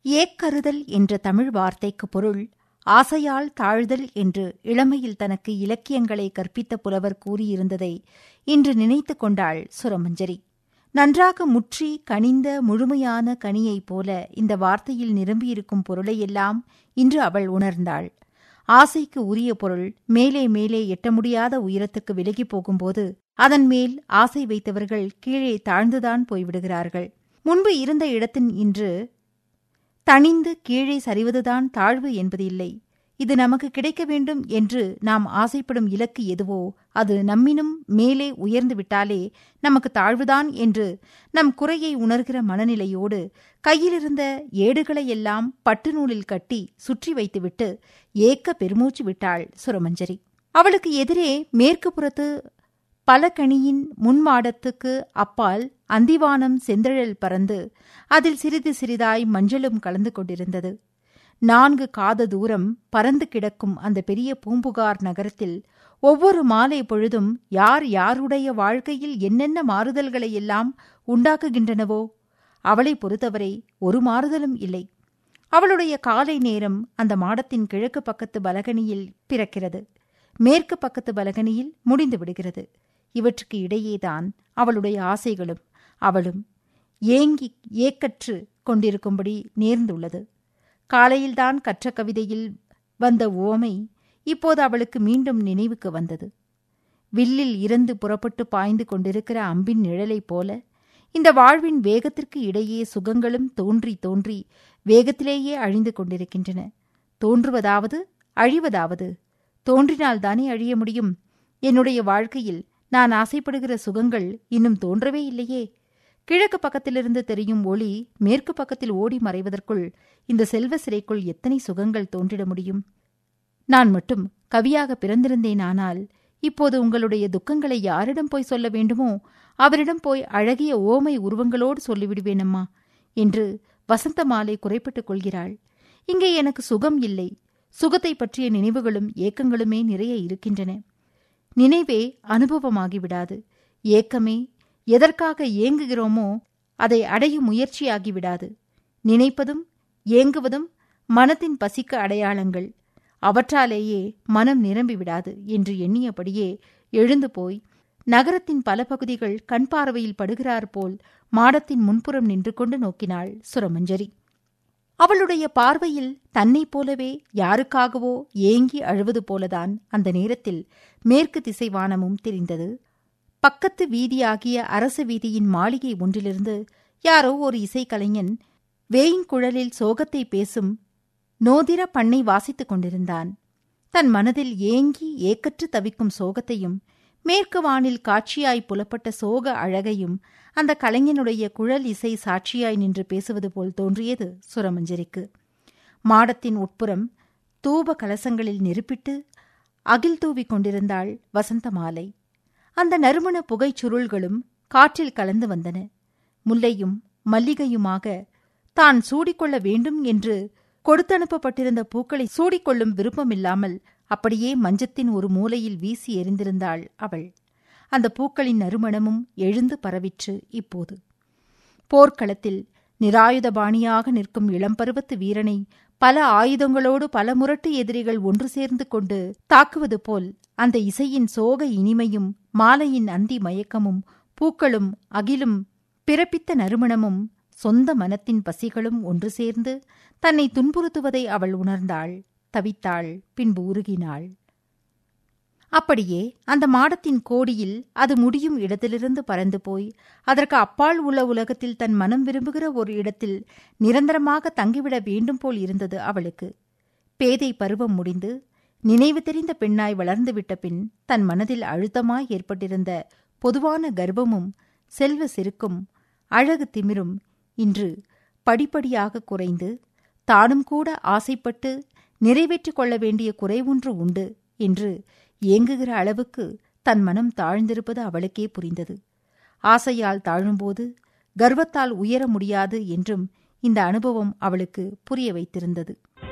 ஏக்கருதல் என்ற தமிழ் வார்த்தைக்கு பொருள் ஆசையால் தாழ்தல் என்று இளமையில் தனக்கு இலக்கியங்களை கற்பித்த புலவர் கூறியிருந்ததை இன்று நினைத்து கொண்டாள் சுரமஞ்சரி நன்றாக முற்றி கனிந்த முழுமையான கனியைப் போல இந்த வார்த்தையில் நிரம்பியிருக்கும் பொருளையெல்லாம் இன்று அவள் உணர்ந்தாள் ஆசைக்கு உரிய பொருள் மேலே மேலே எட்ட முடியாத உயரத்துக்கு விலகி போகும்போது அதன் மேல் ஆசை வைத்தவர்கள் கீழே தாழ்ந்துதான் போய்விடுகிறார்கள் முன்பு இருந்த இடத்தின் இன்று தணிந்து கீழே சரிவதுதான் தாழ்வு என்பது இல்லை இது நமக்கு கிடைக்க வேண்டும் என்று நாம் ஆசைப்படும் இலக்கு எதுவோ அது நம்மினும் மேலே உயர்ந்து விட்டாலே நமக்கு தாழ்வுதான் என்று நம் குறையை உணர்கிற மனநிலையோடு கையிலிருந்த ஏடுகளையெல்லாம் பட்டு நூலில் கட்டி சுற்றி வைத்துவிட்டு ஏக்க பெருமூச்சு விட்டாள் சுரமஞ்சரி அவளுக்கு எதிரே மேற்கு புறத்து பலகணியின் முன்மாடத்துக்கு அப்பால் அந்திவானம் செந்தழல் பறந்து அதில் சிறிது சிறிதாய் மஞ்சளும் கலந்து கொண்டிருந்தது நான்கு காத தூரம் பறந்து கிடக்கும் அந்த பெரிய பூம்புகார் நகரத்தில் ஒவ்வொரு மாலை பொழுதும் யார் யாருடைய வாழ்க்கையில் என்னென்ன மாறுதல்களை எல்லாம் உண்டாக்குகின்றனவோ அவளை பொறுத்தவரை ஒரு மாறுதலும் இல்லை அவளுடைய காலை நேரம் அந்த மாடத்தின் கிழக்கு பக்கத்து பலகனியில் பிறக்கிறது மேற்கு பக்கத்து பலகனியில் முடிந்து விடுகிறது இவற்றுக்கு இடையேதான் அவளுடைய ஆசைகளும் அவளும் ஏங்கி ஏக்கற்று கொண்டிருக்கும்படி நேர்ந்துள்ளது காலையில்தான் கற்ற கவிதையில் வந்த ஓமை இப்போது அவளுக்கு மீண்டும் நினைவுக்கு வந்தது வில்லில் இறந்து புறப்பட்டு பாய்ந்து கொண்டிருக்கிற அம்பின் நிழலைப் போல இந்த வாழ்வின் வேகத்திற்கு இடையே சுகங்களும் தோன்றி தோன்றி வேகத்திலேயே அழிந்து கொண்டிருக்கின்றன தோன்றுவதாவது அழிவதாவது தோன்றினால்தானே அழிய முடியும் என்னுடைய வாழ்க்கையில் நான் ஆசைப்படுகிற சுகங்கள் இன்னும் தோன்றவே இல்லையே கிழக்கு பக்கத்திலிருந்து தெரியும் ஒளி மேற்கு பக்கத்தில் ஓடி மறைவதற்குள் இந்த செல்வ சிறைக்குள் எத்தனை சுகங்கள் தோன்றிட முடியும் நான் மட்டும் கவியாக பிறந்திருந்தேனானால் இப்போது உங்களுடைய துக்கங்களை யாரிடம் போய் சொல்ல வேண்டுமோ அவரிடம் போய் அழகிய ஓமை உருவங்களோடு சொல்லிவிடுவேனம்மா என்று வசந்த மாலை குறைப்பட்டுக் கொள்கிறாள் இங்கே எனக்கு சுகம் இல்லை சுகத்தை பற்றிய நினைவுகளும் ஏக்கங்களுமே நிறைய இருக்கின்றன நினைவே அனுபவமாகிவிடாது ஏக்கமே எதற்காக ஏங்குகிறோமோ அதை அடையும் முயற்சியாகிவிடாது நினைப்பதும் ஏங்குவதும் மனத்தின் பசிக்க அடையாளங்கள் அவற்றாலேயே மனம் நிரம்பிவிடாது என்று எண்ணியபடியே எழுந்து போய் நகரத்தின் பல பகுதிகள் கண் பார்வையில் படுகிறார் போல் மாடத்தின் முன்புறம் நின்று கொண்டு நோக்கினாள் சுரமஞ்சரி அவளுடைய பார்வையில் தன்னைப் போலவே யாருக்காகவோ ஏங்கி அழுவது போலதான் அந்த நேரத்தில் மேற்கு திசை வானமும் தெரிந்தது பக்கத்து வீதியாகிய அரச வீதியின் மாளிகை ஒன்றிலிருந்து யாரோ ஒரு இசைக்கலைஞன் வேயின்குழலில் சோகத்தை பேசும் நோதிர பண்ணை வாசித்துக் கொண்டிருந்தான் தன் மனதில் ஏங்கி ஏக்கற்று தவிக்கும் சோகத்தையும் மேற்கு வானில் காட்சியாய் புலப்பட்ட சோக அழகையும் அந்த கலைஞனுடைய குழல் இசை சாட்சியாய் நின்று பேசுவது போல் தோன்றியது சுரமஞ்சரிக்கு மாடத்தின் உட்புறம் தூப கலசங்களில் நெருப்பிட்டு அகில் தூவிக் கொண்டிருந்தாள் வசந்த மாலை அந்த நறுமண புகைச் சுருள்களும் காற்றில் கலந்து வந்தன முல்லையும் மல்லிகையுமாக தான் சூடிக்கொள்ள வேண்டும் என்று கொடுத்தனுப்பப்பட்டிருந்த பூக்களை சூடிக்கொள்ளும் விருப்பமில்லாமல் அப்படியே மஞ்சத்தின் ஒரு மூலையில் வீசி எறிந்திருந்தாள் அவள் அந்த பூக்களின் நறுமணமும் எழுந்து பரவிற்று இப்போது போர்க்களத்தில் நிராயுதபாணியாக நிற்கும் இளம்பருவத்து வீரனை பல ஆயுதங்களோடு பல முரட்டு எதிரிகள் ஒன்று சேர்ந்து கொண்டு தாக்குவது போல் அந்த இசையின் சோக இனிமையும் மாலையின் அந்தி மயக்கமும் பூக்களும் அகிலும் பிறப்பித்த நறுமணமும் சொந்த மனத்தின் பசிகளும் ஒன்று சேர்ந்து தன்னை துன்புறுத்துவதை அவள் உணர்ந்தாள் தவித்தாள் பின்பு உருகினாள் அப்படியே அந்த மாடத்தின் கோடியில் அது முடியும் இடத்திலிருந்து பறந்து போய் அதற்கு அப்பால் உள்ள உலகத்தில் தன் மனம் விரும்புகிற ஒரு இடத்தில் நிரந்தரமாக தங்கிவிட வேண்டும் போல் இருந்தது அவளுக்கு பேதை பருவம் முடிந்து நினைவு தெரிந்த பெண்ணாய் வளர்ந்துவிட்ட பின் தன் மனதில் அழுத்தமாய் ஏற்பட்டிருந்த பொதுவான கர்ப்பமும் செல்வ செருக்கும் அழகு திமிரும் இன்று படிப்படியாக குறைந்து தானும் கூட ஆசைப்பட்டு நிறைவேற்றிக் கொள்ள வேண்டிய குறைவொன்று உண்டு என்று ஏங்குகிற அளவுக்கு தன் மனம் தாழ்ந்திருப்பது அவளுக்கே புரிந்தது ஆசையால் தாழும்போது கர்வத்தால் உயர முடியாது என்றும் இந்த அனுபவம் அவளுக்கு புரிய வைத்திருந்தது